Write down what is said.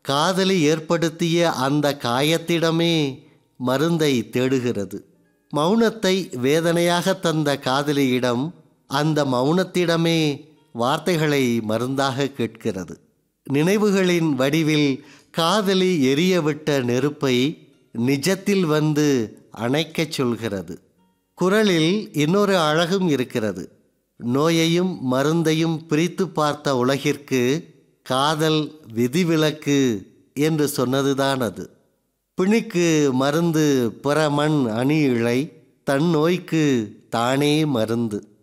காதலி ஏற்படுத்திய அந்த காயத்திடமே மருந்தை தேடுகிறது மௌனத்தை வேதனையாக தந்த காதலியிடம் அந்த மௌனத்திடமே வார்த்தைகளை மருந்தாக கேட்கிறது நினைவுகளின் வடிவில் காதலி எரியவிட்ட நெருப்பை நிஜத்தில் வந்து அணைக்கச் சொல்கிறது குரலில் இன்னொரு அழகும் இருக்கிறது நோயையும் மருந்தையும் பிரித்து பார்த்த உலகிற்கு காதல் விதிவிலக்கு என்று சொன்னதுதான் அது பிணிக்கு மருந்து புறமண் அணி இழை தன் நோய்க்கு தானே மருந்து